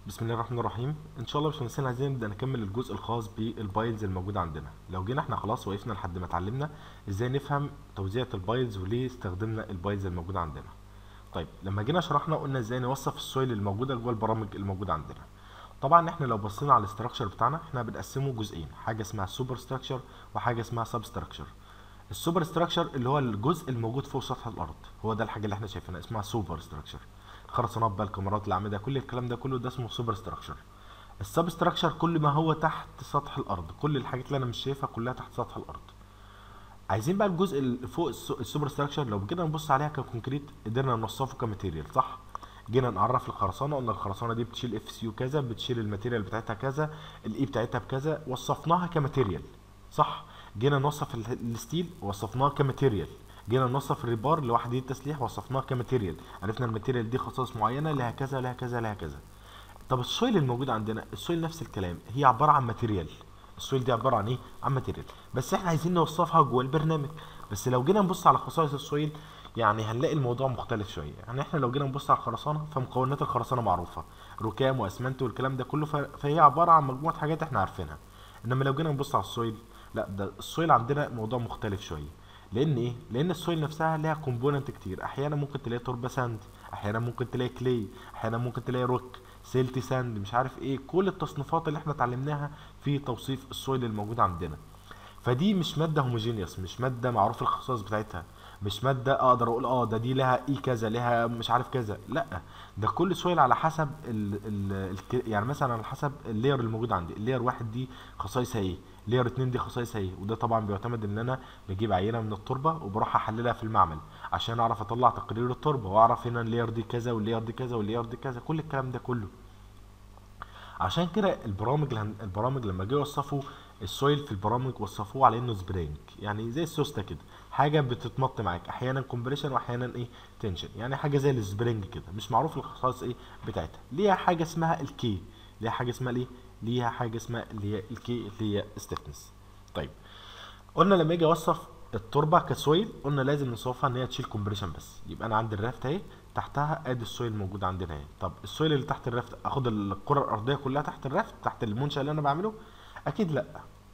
بسم الله الرحمن الرحيم ان شاء الله يا باشمهندسين عايزين نبدا نكمل الجزء الخاص بالبايلز الموجوده عندنا لو جينا احنا خلاص وقفنا لحد ما اتعلمنا ازاي نفهم توزيعة البايلز وليه استخدمنا البايلز الموجوده عندنا طيب لما جينا شرحنا قلنا ازاي نوصف السويل الموجوده جوه البرامج الموجوده عندنا طبعا احنا لو بصينا على الاستراكشر بتاعنا احنا بنقسمه جزئين حاجه اسمها سوبر ستراكشر وحاجه اسمها سب ستراكشر السوبر ستراكشر اللي هو الجزء الموجود فوق سطح الارض هو ده الحاجه اللي احنا شايفينها اسمها سوبر ستراكشر الخرسانات بقى الكاميرات الاعمده كل الكلام ده كله ده اسمه سوبر ستراكشر السب ستراكشر كل ما هو تحت سطح الارض كل الحاجات اللي انا مش شايفها كلها تحت سطح الارض عايزين بقى الجزء اللي فوق السو- السوبر ستراكشر لو جينا نبص عليها ككونكريت قدرنا نوصفه كماتيريال صح جينا نعرف الخرسانه قلنا الخرسانه دي بتشيل اف سي يو كذا بتشيل الماتيريال بتاعتها كذا الاي بتاعتها بكذا وصفناها كماتيريال صح جينا نوصف ال- الستيل وصفناه كماتيريال جينا نوصف الريبار لوحده التسليح وصفناه كماتيريال عرفنا الماتيريال دي خصائص معينه لها كذا لها كذا لها كذا طب السويل الموجود عندنا السويل نفس الكلام هي عباره عن ماتيريال السويل دي عباره عن ايه عن ماتيريال بس احنا عايزين نوصفها جوه البرنامج بس لو جينا نبص على خصائص السويل يعني هنلاقي الموضوع مختلف شويه يعني احنا لو جينا نبص على الخرسانه فمكونات الخرسانه معروفه ركام واسمنت والكلام ده كله ف- فهي عباره عن مجموعه حاجات احنا عارفينها انما لو جينا نبص على السويل لا ده السويل عندنا موضوع مختلف شويه لان ايه لان السويل نفسها ليها كومبوننت كتير احيانا ممكن تلاقي تربه ساند احيانا ممكن تلاقي كلي احيانا ممكن تلاقي روك سيلتي ساند مش عارف ايه كل التصنيفات اللي احنا اتعلمناها في توصيف السويل الموجود عندنا فدي مش ماده هوموجينيوس مش ماده معروف الخصائص بتاعتها مش ماده اقدر اقول اه ده دي لها اي كذا لها مش عارف كذا لا ده كل سويل على حسب ال ال ال يعني مثلا على حسب اللاير الموجود عندي اللاير واحد دي خصائصها ايه لاير اتنين دي خصائصها ايه وده طبعا بيعتمد ان انا بجيب عينه من التربه وبروح احللها في المعمل عشان اعرف اطلع تقرير التربه واعرف هنا اللاير دي كذا واللاير دي كذا واللاير دي كذا كل الكلام ده كله عشان كده البرامج الهن- البرامج لما جه يوصفوا السويل في البرامج وصفوه على انه سبرينج يعني زي السوسته كده حاجه بتتمط معاك احيانا كومبريشن واحيانا ايه تنشن يعني حاجه زي السبرينج كده مش معروف الخصائص ايه بتاعتها ليها حاجه اسمها الكي ليها حاجه اسمها الايه ليها حاجه اسمها اللي هي الكي اللي هي ستيفنس طيب قلنا لما اجي اوصف التربه كسويل قلنا لازم نوصفها ان هي تشيل كومبريشن بس يبقى انا عندي الرافت اهي تحتها ادي السويل موجود عندنا اهي طب السويل اللي تحت الرافت اخد الكره الارضيه كلها تحت الرافت تحت المنشا اللي انا بعمله اكيد لا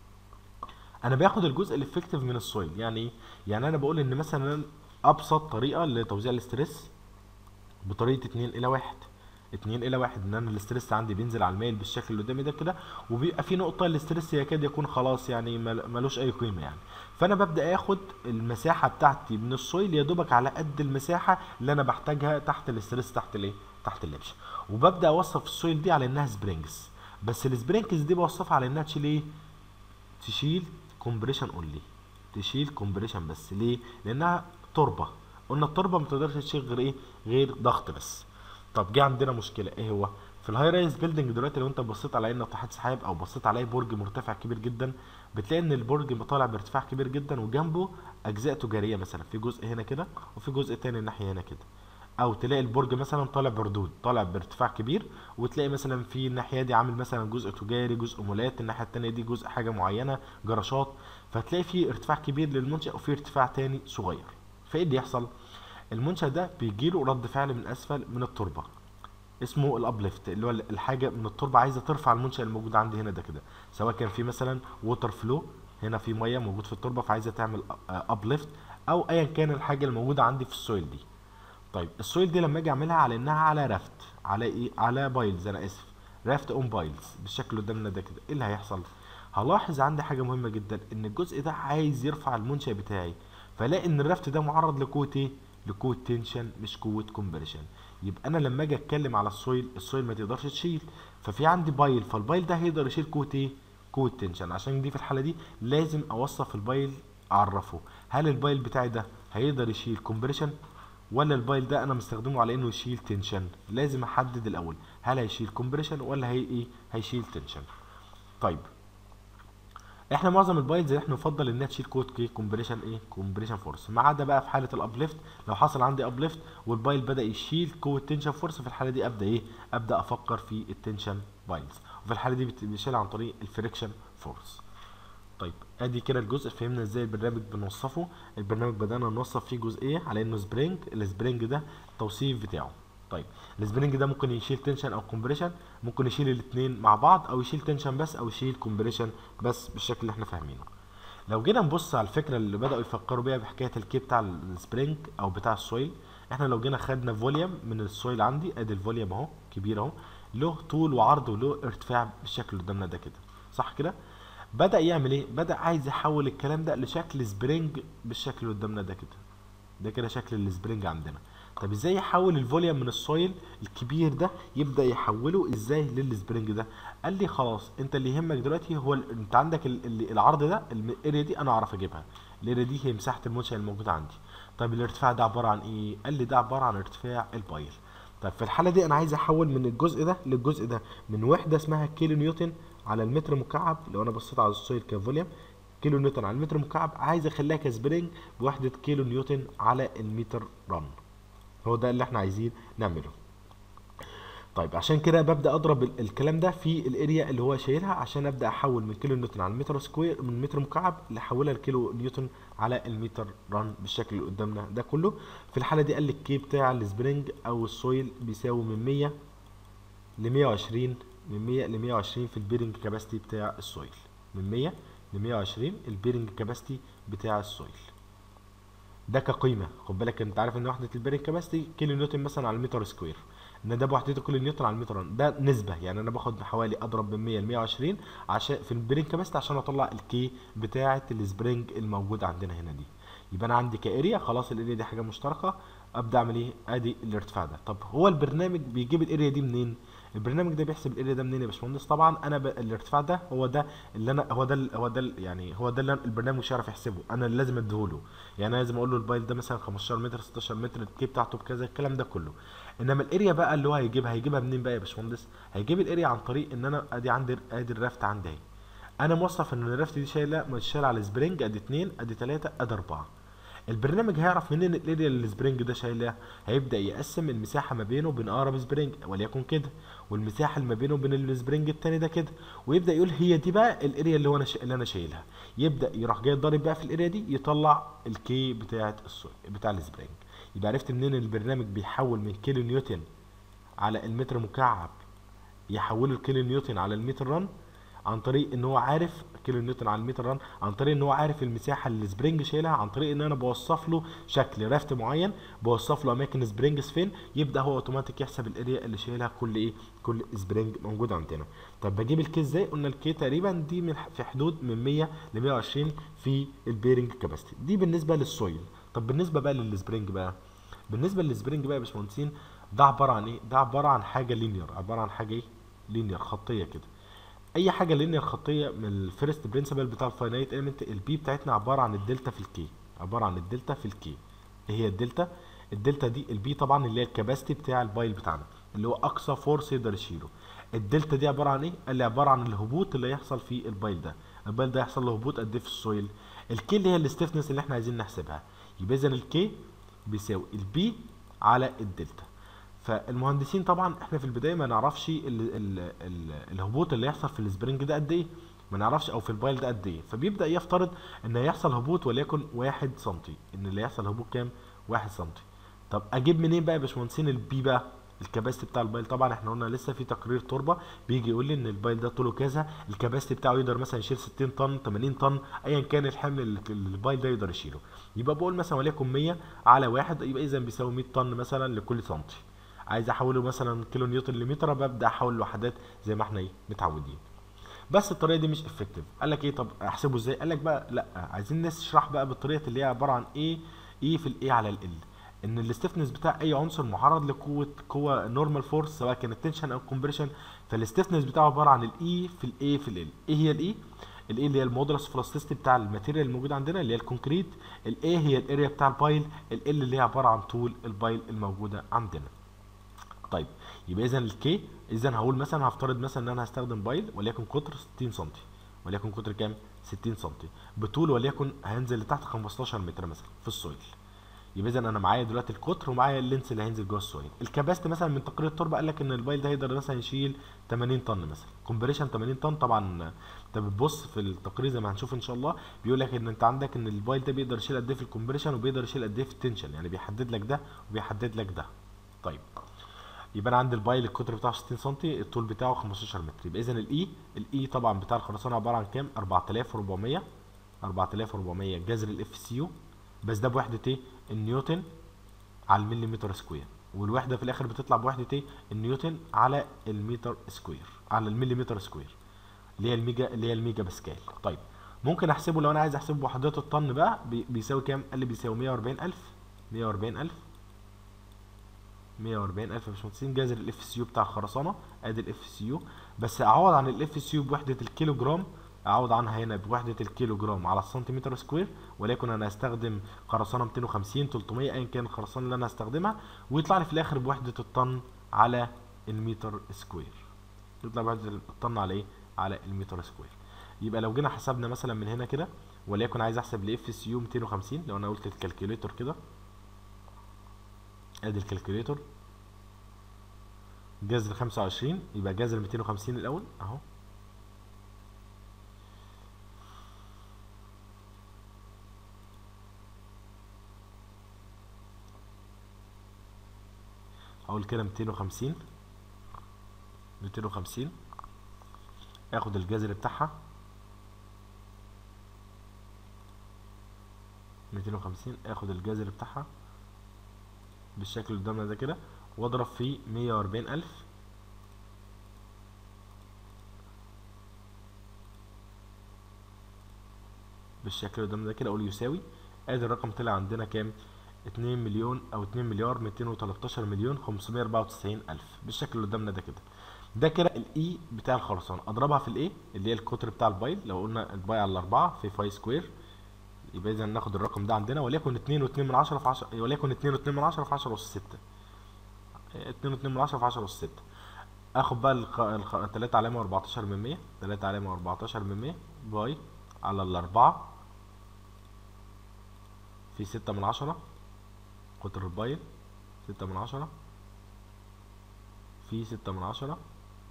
انا باخد الجزء الافكتيف من السويل يعني ايه يعني انا بقول ان مثلا ابسط طريقه لتوزيع الاسترس بطريقه 2 الى 1 2 الى 1 ان انا الاسترس عندي بينزل على الميل بالشكل اللي قدامي ده كده وبيبقى في نقطه الاسترس يكاد يكون خلاص يعني مل- ملوش اي قيمه يعني فانا ببدا اخد المساحه بتاعتي من السويل يا دوبك على قد المساحه اللي انا بحتاجها تحت الاسترس تحت الايه تحت اللبش وببدا اوصف السويل دي على انها سبرينجز بس السبرينجز دي بوصفها على انها تشيل ايه تشيل كومبريشن اونلي تشيل كومبريشن بس ليه لانها تربه قلنا التربه ما تقدرش تشيل غير ايه غير ضغط بس طب جه عندنا مشكله ايه هو في الهاي رايز بيلدينج دلوقتي لو انت بصيت على اي ناطحات سحاب او بصيت على اي برج مرتفع كبير جدا بتلاقي ان البرج طالع بارتفاع كبير جدا وجنبه اجزاء تجاريه مثلا في جزء هنا كده وفي جزء تاني الناحيه هنا كده او تلاقي البرج مثلا طالع بردود طالع بارتفاع كبير وتلاقي مثلا في الناحيه دي عامل مثلا جزء تجاري جزء مولات الناحيه التانيه دي جزء حاجه معينه جراشات فتلاقي في ارتفاع كبير للمنشا وفي ارتفاع تاني صغير فايه اللي يحصل المنشا ده بيجيله رد فعل من اسفل من التربه اسمه الابليفت اللي هو الحاجه من التربه عايزه ترفع المنشا الموجود عندي هنا ده كده سواء كان في مثلا ووتر فلو هنا في ميه موجود في التربه فعايزه تعمل ابليفت او ايا كان الحاجه الموجوده عندي في السويل دي طيب السويل دي لما اجي اعملها على انها على رافت على ايه على بايلز انا اسف رافت اون بايلز بالشكل اللي قدامنا ده كده ايه اللي هيحصل هلاحظ عندي حاجه مهمه جدا ان الجزء ده عايز يرفع المنشا بتاعي فلاقي ان الرافت ده معرض لقوه ايه لقوه تنشن مش قوه كومبريشن يبقى انا لما اجي اتكلم على السويل السويل ما تقدرش تشيل ففي عندي بايل فالبايل ده هيقدر يشيل قوه ايه قوه تنشن عشان دي في الحاله دي لازم اوصف البايل اعرفه هل البايل بتاعي ده هيقدر يشيل كومبريشن ولا البايل ده انا مستخدمه على انه يشيل تنشن لازم احدد الاول هل هيشيل كومبريشن ولا هي ايه هيشيل تنشن طيب احنا معظم البايلز احنا نفضل انها تشيل كود كي كومبريشن ايه كومبريشن فورس ما عدا بقى في حاله الابليفت لو حصل عندي ابليفت والبايل بدا يشيل قوه تنشن فورس في الحاله دي ابدا ايه ابدا افكر في التنشن بايلز وفي الحاله دي بت- بيشيل عن طريق الفريكشن فورس طيب ادي كده الجزء فهمنا ازاي البرنامج بنوصفه البرنامج بدانا نوصف فيه جزئيه على انه سبرينج السبرينج ده التوصيف بتاعه طيب السبرينج ده ممكن يشيل تنشن او كومبريشن ممكن يشيل الاثنين مع بعض او يشيل تنشن بس او يشيل كومبريشن بس بالشكل اللي احنا فاهمينه لو جينا نبص على الفكره اللي بداوا يفكروا بيها بحكايه الكي بتاع السبرينج او بتاع السويل احنا لو جينا خدنا فوليوم من السويل عندي ادي الفوليوم اهو كبير اهو له طول وعرض وله ارتفاع بالشكل اللي قدامنا ده كده صح كده بدا يعمل ايه بدا عايز يحول الكلام ده لشكل سبرينج بالشكل اللي قدامنا ده كده ده كده شكل السبرينج عندنا طب ازاي يحول الفوليوم من السويل الكبير ده يبدا يحوله ازاي للسبرينج ده قال لي خلاص انت اللي يهمك دلوقتي هو ال... انت عندك ال... ال- العرض ده الاريا دي انا اعرف اجيبها الاريا دي هي مساحه المنشأ الموجوده عندي طب الارتفاع ده عباره عن ايه قال لي ده عباره عن ارتفاع البايل طب في الحاله دي انا عايز احول من الجزء ده للجزء ده من وحده اسمها كيلو نيوتن على المتر مكعب لو انا بصيت على السويل كفوليوم كيلو نيوتن على المتر مكعب عايز اخليها كسبرينج بوحده كيلو نيوتن على المتر رن هو ده اللي احنا عايزين نعمله طيب عشان كده ببدا اضرب ال- الكلام ده في الاريا اللي هو شايلها عشان ابدا احول من كيلو نيوتن على المتر سكوير من متر مكعب لاحولها لكيلو نيوتن على المتر رن بالشكل اللي قدامنا ده كله في الحاله دي قال لي الكي بتاع السبرينج او السويل بيساوي من 100 ل 120 من 100 ل 120 في البيرنج كاباسيتي بتاع السويل من 100 ل 120 البيرنج كاباسيتي بتاع السويل ده كقيمه خد بالك انت عارف ان وحده البيرنج كاباسيتي كيلو نيوتن مثلا على المتر سكوير ان ده بوحدته كيلو نيوتن على المتر رن. ده نسبه يعني انا باخد حوالي اضرب من 100 ل 120 عشان في البيرنج كاباسيتي عشان اطلع الكي بتاعه السبرينج الموجود عندنا هنا دي يبقى انا عندي كاريا خلاص الاريا دي حاجه مشتركه ابدا اعمل ايه ادي الارتفاع ده طب هو البرنامج بيجيب الاريا دي منين البرنامج ده بيحسب الاريا ده منين يا باشمهندس طبعا انا ب... الارتفاع ده هو ده اللي انا هو ده ال- هو ده ال- يعني هو ده اللي أنا- البرنامج مش هيعرف يحسبه انا اللي لازم اديهوله يعني انا لازم اقول له البايل ده مثلا 15 متر 16 متر الكي بتاعته بكذا الكلام ده كله انما الاريا بقى اللي هو هيجيبها هيجيبها منين بقى يا باشمهندس هيجيب الاريا عن طريق ان انا ادي عندي ادي الرافت عندي اهي انا موصف ان الرافت دي شايله مش شايله على السبرينج ادي 2 ادي 3 ادي 4 البرنامج هيعرف منين الاريا اللي السبرينج ده شايلها هيبدا يقسم المساحه ما بينه وبين اقرب سبرينج وليكن كده والمساحه اللي ما بينه وبين السبرينج التاني ده كده ويبدا يقول هي دي بقى الاريا اللي هو انا شا... اللي انا شايلها يبدا يروح جاي ضارب بقى في الاريا دي يطلع الكي بتاعه السوي بتاع السبرينج يبقى عرفت منين البرنامج بيحول من كيلو نيوتن على المتر مكعب يحوله لكيلو نيوتن على المتر رن عن طريق ان هو عارف كيلو نيوتن على المتر رن عن طريق ان هو عارف المساحه اللي السبرينج شايلها عن طريق ان انا بوصف له شكل رافت معين بوصف له اماكن سبرينجز فين يبدا هو اوتوماتيك يحسب الاريا اللي شايلها كل ايه كل سبرينج موجود عندنا طب بجيب الكي ازاي قلنا الكي تقريبا دي من في حدود من 100 ل 120 في البيرنج كاباسيتي دي بالنسبه للسويل طب بالنسبه بقى للسبرينج بقى بالنسبه للسبرينج بقى يا باشمهندسين ده عباره عن ايه ده عباره عن حاجه لينير عباره عن حاجه ايه لينير خطيه كده اي حاجه لينير خطيه من الفيرست برنسبل بتاع الفاينايت اليمنت البي بتاعتنا عباره عن الدلتا في الكي عباره عن الدلتا في الكي ايه هي الدلتا الدلتا دي البي طبعا اللي هي الكباستي بتاع البايل بتاعنا اللي هو اقصى فورس يقدر يشيله الدلتا دي عباره عن ايه اللي عباره عن الهبوط اللي هيحصل في البايل ده البايل ده هيحصل له هبوط قد ايه في السويل الكي اللي هي الاستفنس اللي احنا عايزين نحسبها يبقى اذا الكي بيساوي البي على الدلتا فالمهندسين طبعا احنا في البدايه ما نعرفش ال ال ال الهبوط اللي يحصل في السبرينج ده قد ايه ما نعرفش او في البايل ده قد ايه فبيبدا يفترض ان هيحصل هبوط وليكن 1 سم ان اللي هيحصل هبوط كام 1 سم طب اجيب منين بقى يا باشمهندسين البي بقى الكباستي بتاع البايل طبعا احنا قلنا لسه في تقرير تربه بيجي يقول لي ان البايل ده طوله كذا الكباستي بتاعه يقدر مثلا يشيل 60 طن 80 طن ايا كان الحمل اللي اللي البايل ده يقدر يشيله يبقى بقول مثلا وليكن 100 على واحد يبقى اذا بيساوي 100 طن مثلا لكل سنتي عايز احوله مثلا كيلو نيوتن لمتر ببدا احول وحدات زي ما احنا ايه متعودين بس الطريقه دي مش افكتيف قال لك ايه طب احسبه ازاي قال لك بقى لا عايزين نشرح بقى بالطريقه اللي هي عباره عن ايه ايه في الايه على ال ان الاستفنس بتاع اي عنصر معرض لقوه قوه نورمال فورس سواء كانت تنشن او كومبريشن فالاستفنس بتاعه عباره عن الاي في الاي في ال ايه هي الاي الاي اللي هي المودولس فلاستيستي بتاع الماتيريال الموجود عندنا اللي هي الكونكريت الاي هي الاريا بتاع البايل ال اللي هي عباره عن طول البايل الموجوده عندنا طيب يبقى اذا الكي اذا هقول مثلا هفترض مثلا ان انا هستخدم بايل وليكن قطر 60 سم وليكن قطر كام 60 سم بطول وليكن هينزل لتحت 15 متر مثلا في السويل يبقى اذا انا معايا دلوقتي القطر ومعايا اللينس اللي هينزل جوه السويل الكباست مثلا من تقرير التربه قال لك ان البايل ده هيقدر مثلا يشيل 80 طن مثلا كومبريشن 80 طن طبعا انت بتبص في التقرير زي ما هنشوف ان شاء الله بيقول لك ان انت عندك ان البايل ده بيقدر يشيل قد ايه في الكومبريشن وبيقدر يشيل قد ايه في التنشن يعني بيحدد لك ده وبيحدد لك ده طيب يبقى انا عندي البايل القطر بتاعه 60 سم الطول بتاعه 15 متر يبقى اذا الاي الاي طبعا بتاع الخرسانه عباره عن كام 4400 4400 جذر الاف سي يو بس ده بوحده ايه النيوتن على المليمتر سكوير والوحده في الاخر بتطلع بوحده ايه النيوتن على المتر سكوير على المليمتر سكوير اللي هي الميجا اللي هي الميجا باسكال طيب ممكن احسبه لو انا عايز احسبه بوحدات الطن بقى بي- بيساوي كام قال لي بيساوي 140000 140000 140000 يا باشمهندسين جذر الاف سي يو بتاع الخرسانه ادي الاف سي يو بس اعوض عن الاف سي يو بوحده الكيلو جرام اعوض عنها هنا بوحده الكيلو جرام على السنتيمتر سكوير ولكن انا هستخدم خرسانه 250 300 ايا كان الخرسانه اللي انا هستخدمها ويطلع لي في الاخر بوحده الطن على المتر سكوير يطلع بوحده الطن على ايه على المتر سكوير يبقى لو جينا حسبنا مثلا من هنا كده وليكن عايز احسب لاف سي يو 250 لو انا قلت الكالكوليتور كده ادي الكالكوليتور جذر 25 يبقى جذر 250 الاول اهو هقول كده 250 250 اخد الجذر بتاعها 250 اخد الجذر بتاعها بالشكل اللي قدامنا ده كده واضرب في 140000 بالشكل اللي قدامنا ده كده اقول يساوي ادي الرقم طلع عندنا كام 2 مليون او 2 مليار 213 مليون 594 الف بالشكل اللي قدامنا ده كده ده كده الاي بتاع الخرسانه اضربها في الايه اللي هي القطر بتاع البايل لو قلنا الباي على 4 في فاي سكوير يبقى اذا ناخد الرقم ده عندنا وليكن 2 و2 من 10 في 10 وليكن 2 و2 من 10 في 10 اس 6 2 و2 من 10 في 10 اس 6 اخد بقى الخ... الخ... 3 علامه 14 من 100 3 علامه 14 من 100 باي على الأربعة في ستة من عشرة قطر البايل ستة من عشرة في ستة من عشرة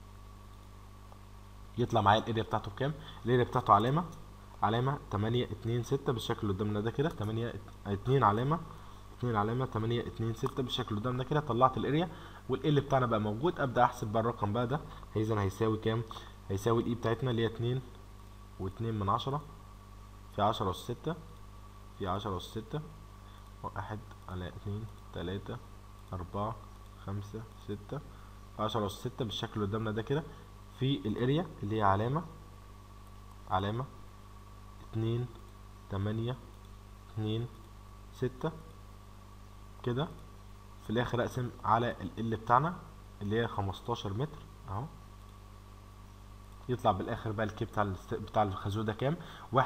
يطلع معايا الاريا بتاعته بكام الاريا بتاعته علامة علامة تمانية اتنين ستة بالشكل اللي قدامنا ده كده تمانية ات- اتنين علامة اتنين علامة تمانية اتنين ستة بالشكل اللي قدامنا كده طلعت الاريا والال بتاعنا بقى موجود ابدا احسب بقى الرقم بقى ده اذا هيساوي كام هيساوي الاي بتاعتنا اللي هي اتنين واتنين من عشرة في عشرة أس ستة في عشرة أس ستة واحد على اتنين تلاتة أربعة خمسة ستة في عشرة أس ستة بالشكل اللي قدامنا ده كده في الاريا اللي هي علامة علامة اتنين تمانية اتنين ستة كده في الآخر أقسم على ال بتاعنا اللي هي خمستاشر متر أهو يطلع بالاخر بقى الكي بتاع الاست- بتاع الخازوق ده كام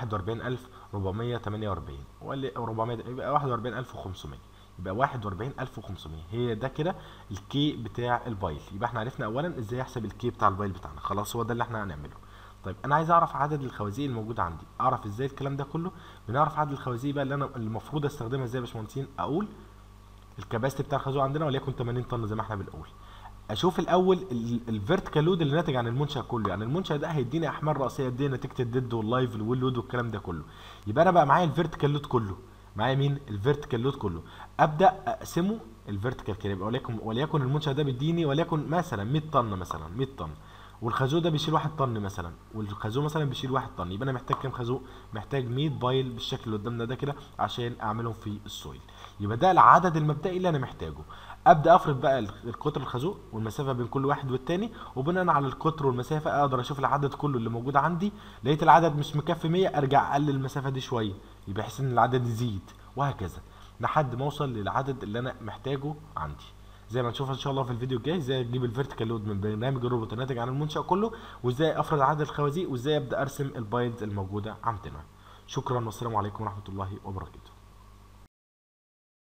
41448 ولا 400 ده- يبقى 41500 يبقى 41500 هي ده كده الكي بتاع البايل يبقى احنا عرفنا اولا ازاي احسب الكي بتاع البايل بتاعنا خلاص هو ده اللي احنا هنعمله طيب انا عايز اعرف عدد الخوازيق الموجوده عندي اعرف ازاي الكلام ده كله بنعرف عدد الخوازيق بقى اللي انا المفروض استخدمها ازاي يا باشمهندسين اقول الكباستي بتاع الخازوق عندنا وليكن 80 طن زي ما احنا بنقول اشوف الاول الفيرتيكال لود اللي ناتج عن المنشا كله يعني المنشا ده هيديني احمال راسيه قد ايه نتيجه الديد واللايف واللود والكلام ده كله يبقى انا بقى معايا الفيرتيكال لود كله معايا مين الفيرتيكال لود كله ابدا اقسمه الفيرتيكال كده يبقى وليكن وليكن المنشا ده بيديني وليكن مثلا 100 طن مثلا 100 طن والخازوق ده بيشيل 1 طن مثلا والخازوق مثلا بيشيل 1 طن يبقى انا محتاج كام خازوق محتاج 100 بايل بالشكل اللي قدامنا ده كده عشان اعملهم في السويل يبقى ده العدد المبدئي اللي انا محتاجه ابدا افرض بقى القطر الخازوق والمسافه بين كل واحد والتاني وبناء على القطر والمسافه اقدر اشوف العدد كله اللي موجود عندي لقيت العدد مش مكفي 100 ارجع اقلل المسافه دي شويه يبقى بحيث ان العدد يزيد وهكذا لحد ما اوصل للعدد اللي انا محتاجه عندي زي ما نشوف ان شاء الله في الفيديو الجاي ازاي اجيب الفيرتيكال لود من برنامج الروبوت الناتج عن المنشا كله وازاي افرض عدد الخوازيق وازاي ابدا ارسم البايلز الموجوده عندنا شكرا والسلام عليكم ورحمه الله وبركاته